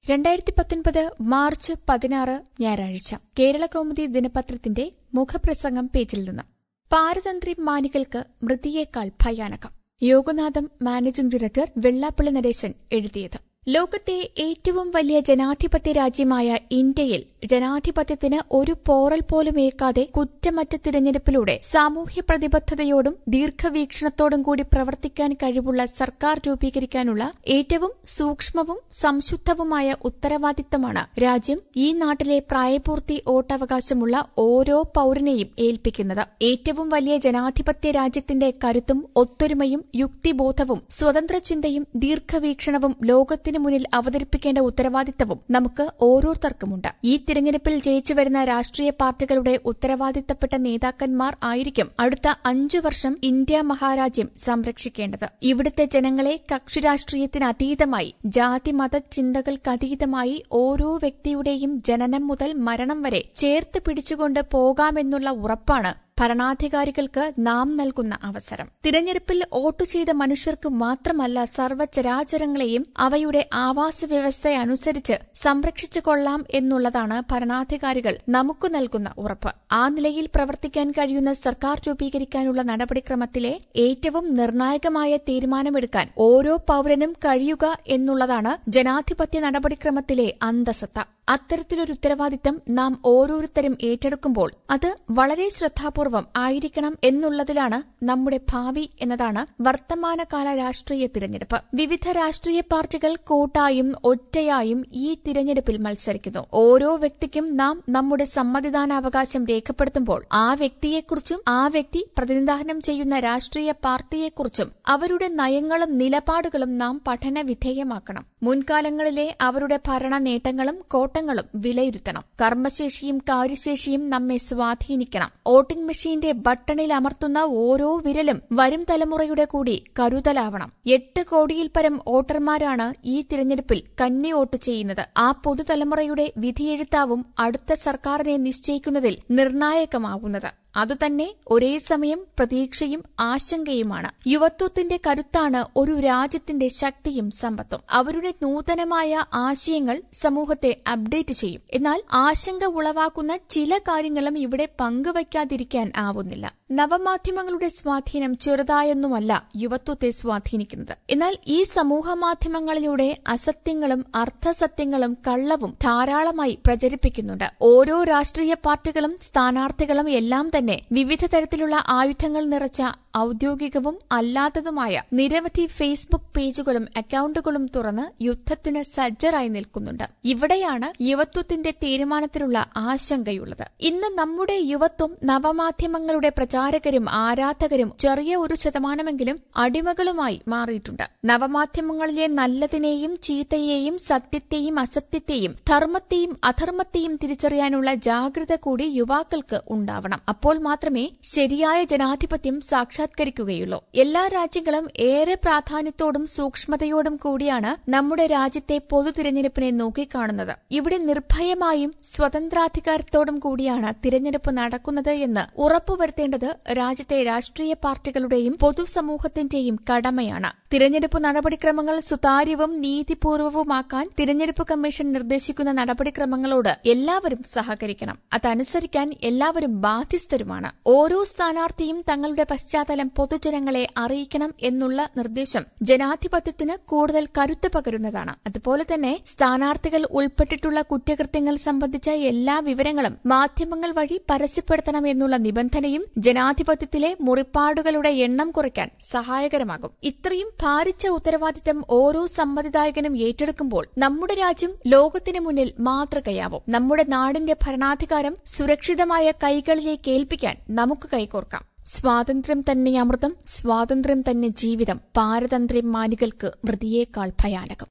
രണ്ടായിരത്തി പത്തൊൻപത് മാർച്ച് പതിനാറ് ഞായറാഴ്ച കേരള കൗമുദി ദിനപത്രത്തിന്റെ മുഖപ്രസംഗം പേജിൽ നിന്ന് പാരതന്ത്രി മാനികൾക്ക് മൃതിയേക്കാൾ ഭയാനകം യോഗനാഥം മാനേജിംഗ് ഡയറക്ടർ വെള്ളാപ്പള്ളി നടേശൻ എഴുതിയത് ലോകത്തെ ഏറ്റവും വലിയ ജനാധിപത്യ രാജ്യമായ ഇന്ത്യയിൽ ജനാധിപത്യത്തിന് ഒരു പോറൽ പോലും ഏൽക്കാതെ കുറ്റമറ്റ തിരഞ്ഞെടുപ്പിലൂടെ സാമൂഹ്യ പ്രതിബദ്ധതയോടും ദീർഘവീക്ഷണത്തോടും കൂടി പ്രവർത്തിക്കാൻ കഴിവുള്ള സർക്കാർ രൂപീകരിക്കാനുള്ള ഏറ്റവും സൂക്ഷ്മവും സംശുദ്ധവുമായ ഉത്തരവാദിത്തമാണ് രാജ്യം ഈ നാട്ടിലെ പ്രായപൂർത്തി വോട്ടവകാശമുള്ള ഓരോ പൌരനെയും ഏൽപ്പിക്കുന്നത് ഏറ്റവും വലിയ ജനാധിപത്യ രാജ്യത്തിന്റെ കരുത്തും ഒത്തൊരുമയും യുക്തിബോധവും സ്വതന്ത്ര ചിന്തയും ദീർഘവീക്ഷണവും ലോകത്തിന് മുന്നിൽ അവതരിപ്പിക്കേണ്ട ഉത്തരവാദിത്തവും നമുക്ക് ഓരോരുത്തർക്കുമുണ്ട് ഈ തിരഞ്ഞെടുപ്പിൽ ജയിച്ചു വരുന്ന രാഷ്ട്രീയ പാർട്ടികളുടെ ഉത്തരവാദിത്തപ്പെട്ട നേതാക്കന്മാർ ആയിരിക്കും അടുത്ത അഞ്ചു വർഷം ഇന്ത്യ മഹാരാജ്യം സംരക്ഷിക്കേണ്ടത് ഇവിടുത്തെ ജനങ്ങളെ കക്ഷിരാഷ്ട്രീയത്തിന് അതീതമായി ജാതി മത ചിന്തകൾക്കതീതമായി ഓരോ വ്യക്തിയുടെയും ജനനം മുതൽ മരണം വരെ ചേർത്ത് പിടിച്ചുകൊണ്ട് പോകാമെന്നുള്ള ഉറപ്പാണ് ഭരണാധികാരികൾക്ക് നാം നൽകുന്ന അവസരം തിരഞ്ഞെടുപ്പിൽ വോട്ട് ചെയ്ത മനുഷ്യർക്ക് മാത്രമല്ല സർവ്വചരാചരങ്ങളെയും അവയുടെ ആവാസ വ്യവസ്ഥ അനുസരിച്ച് സംരക്ഷിച്ചു കൊള്ളാം എന്നുള്ളതാണ് ഭരണാധികാരികൾ നമുക്ക് നൽകുന്ന ഉറപ്പ് ആ നിലയിൽ പ്രവർത്തിക്കാൻ കഴിയുന്ന സർക്കാർ രൂപീകരിക്കാനുള്ള നടപടിക്രമത്തിലെ ഏറ്റവും നിർണായകമായ തീരുമാനമെടുക്കാൻ ഓരോ പൌരനും കഴിയുക എന്നുള്ളതാണ് ജനാധിപത്യ നടപടിക്രമത്തിലെ അന്തസത്ത അത്തരത്തിലൊരു ഉത്തരവാദിത്തം നാം ഓരോരുത്തരും ഏറ്റെടുക്കുമ്പോൾ അത് വളരെ ശ്രദ്ധാപൂർവം ആയിരിക്കണം എന്നുള്ളതിലാണ് നമ്മുടെ ഭാവി എന്നതാണ് വർത്തമാനകാല രാഷ്ട്രീയ തിരഞ്ഞെടുപ്പ് വിവിധ രാഷ്ട്രീയ പാർട്ടികൾ കൂട്ടായും ഒറ്റയായും ഈ തിരഞ്ഞെടുപ്പിൽ മത്സരിക്കുന്നു ഓരോ വ്യക്തിക്കും നാം നമ്മുടെ സമ്മതിദാനാവകാശം രേഖപ്പെടുത്തുമ്പോൾ ആ വ്യക്തിയെക്കുറിച്ചും ആ വ്യക്തി പ്രതിനിധാനം ചെയ്യുന്ന രാഷ്ട്രീയ പാർട്ടിയെക്കുറിച്ചും അവരുടെ നയങ്ങളും നിലപാടുകളും നാം പഠന വിധേയമാക്കണം മുൻകാലങ്ങളിലെ അവരുടെ ഭരണ നേട്ടങ്ങളും കോട്ടങ്ങളും വിലയിരുത്തണം കർമ്മശേഷിയും കാര്യശേഷിയും നമ്മെ സ്വാധീനിക്കണം വോട്ടിംഗ് മെഷീന്റെ ബട്ടണിൽ അമർത്തുന്ന ഓരോ വിരലും വരും തലമുറയുടെ കൂടി കരുതലാവണം എട്ട് കോടിയിൽ പരം വോട്ടർമാരാണ് ഈ തിരഞ്ഞെടുപ്പിൽ കന്നി വോട്ട് ചെയ്യുന്നത് ആ പുതുതലമുറയുടെ വിധിയെഴുത്താവും അടുത്ത സർക്കാരിനെ നിശ്ചയിക്കുന്നതിൽ നിർണായകമാവുന്നത് അതുതന്നെ ഒരേ സമയം പ്രതീക്ഷയും ആശങ്കയുമാണ് യുവത്വത്തിന്റെ കരുത്താണ് ഒരു രാജ്യത്തിന്റെ ശക്തിയും സമ്പത്തും അവരുടെ നൂതനമായ ആശയങ്ങൾ സമൂഹത്തെ അപ്ഡേറ്റ് ചെയ്യും എന്നാൽ ആശങ്ക ഉളവാക്കുന്ന ചില കാര്യങ്ങളും ഇവിടെ പങ്കുവയ്ക്കാതിരിക്കാൻ ആവുന്നില്ല നവമാധ്യമങ്ങളുടെ സ്വാധീനം ചെറുതായൊന്നുമല്ല യുവത്വത്തെ സ്വാധീനിക്കുന്നത് എന്നാൽ ഈ സമൂഹ മാധ്യമങ്ങളിലൂടെ അസത്യങ്ങളും അർത്ഥസത്യങ്ങളും കള്ളവും ധാരാളമായി പ്രചരിപ്പിക്കുന്നുണ്ട് ഓരോ രാഷ്ട്രീയ പാർട്ടികളും സ്ഥാനാർത്ഥികളും എല്ലാം തന്നെ വിവിധ തരത്തിലുള്ള ആയുധങ്ങൾ നിറച്ച ഔദ്യോഗികവും അല്ലാത്തതുമായ നിരവധി ഫേസ്ബുക്ക് പേജുകളും അക്കൌണ്ടുകളും തുറന്ന് യുദ്ധത്തിന് സജ്ജരായി നിൽക്കുന്നുണ്ട് ഇവിടെയാണ് യുവത്വത്തിന്റെ തീരുമാനത്തിലുള്ള ആശങ്കയുള്ളത് ഇന്ന് നമ്മുടെ യുവത്വം നവമാധ്യമങ്ങളുടെ പ്രചാരകരും ആരാധകരും ചെറിയ ഒരു ശതമാനമെങ്കിലും അടിമകളുമായി മാറിയിട്ടുണ്ട് നവമാധ്യമങ്ങളിലെ നല്ലതിനെയും ചീത്തയെയും സത്യത്തെയും അസത്യത്തെയും ധർമ്മത്തെയും അധർമ്മത്തെയും തിരിച്ചറിയാനുള്ള ജാഗ്രത കൂടി യുവാക്കൾക്ക് ഉണ്ടാവണം അപ്പോൾ മാത്രമേ ശരിയായ ജനാധിപത്യം സാക്ഷാത്കരിക്കുകയുള്ളൂ എല്ലാ രാജ്യങ്ങളും ഏറെ പ്രാധാന്യത്തോടും സൂക്ഷ്മതയോടും കൂടിയാണ് നമ്മുടെ രാജ്യത്തെ പൊതു തിരഞ്ഞെടുപ്പിനെ നോക്കിക്കാണുന്നത് ഇവിടെ നിർഭയമായും സ്വതന്ത്രാധികാരത്തോടും കൂടിയാണ് തിരഞ്ഞെടുപ്പ് നടക്കുന്നത് എന്ന് ഉറപ്പുവരുത്തേണ്ടത് രാജ്യത്തെ രാഷ്ട്രീയ പാർട്ടികളുടെയും പൊതുസമൂഹത്തിന്റെയും കടമയാണ് തിരഞ്ഞെടുപ്പ് നടപടിക്രമങ്ങൾ സുതാര്യവും നീതിപൂർവവുമാക്കാൻ തിരഞ്ഞെടുപ്പ് കമ്മീഷൻ നിർദ്ദേശിക്കുന്ന നടപടിക്രമങ്ങളോട് എല്ലാവരും സഹകരിക്കണം അതനുസരിക്കാൻ എല്ലാവരും ബാധ്യസ്ഥരുമാണ് ഓരോ സ്ഥാനാർത്ഥിയും തങ്ങളുടെ പശ്ചാത്തലം പൊതുജനങ്ങളെ അറിയിക്കണം എന്നുള്ള നിർദ്ദേശം ജനാധിപത്യത്തിന് കൂടുതൽ കരുത്ത് പകരുന്നതാണ് അതുപോലെ തന്നെ സ്ഥാനാർത്ഥികൾ ഉൾപ്പെട്ടിട്ടുള്ള കുറ്റകൃത്യങ്ങൾ സംബന്ധിച്ച എല്ലാ വിവരങ്ങളും മാധ്യമങ്ങൾ വഴി പരസ്യപ്പെടുത്തണം എന്നുള്ള നിബന്ധനയും ജനാധിപത്യത്തിലെ മുറിപ്പാടുകളുടെ എണ്ണം കുറയ്ക്കാൻ സഹായകരമാകും ഇത്രയും ഭാരിച്ച ഉത്തരവാദിത്തം ഓരോ സമ്മതിദായകനും ഏറ്റെടുക്കുമ്പോൾ നമ്മുടെ രാജ്യം ലോകത്തിന് മുന്നിൽ മാതൃകയാവും നമ്മുടെ നാടിന്റെ ഭരണാധികാരം സുരക്ഷിതമായ കൈകളിലേക്ക് ഏൽപ്പിക്കാൻ നമുക്ക് കൈകോർക്കാം സ്വാതന്ത്ര്യം തന്നെ അമൃതം സ്വാതന്ത്ര്യം തന്നെ ജീവിതം പാരതന്ത്ര്യം മാനികൾക്ക് മൃതിയേക്കാൾ ഭയാനകം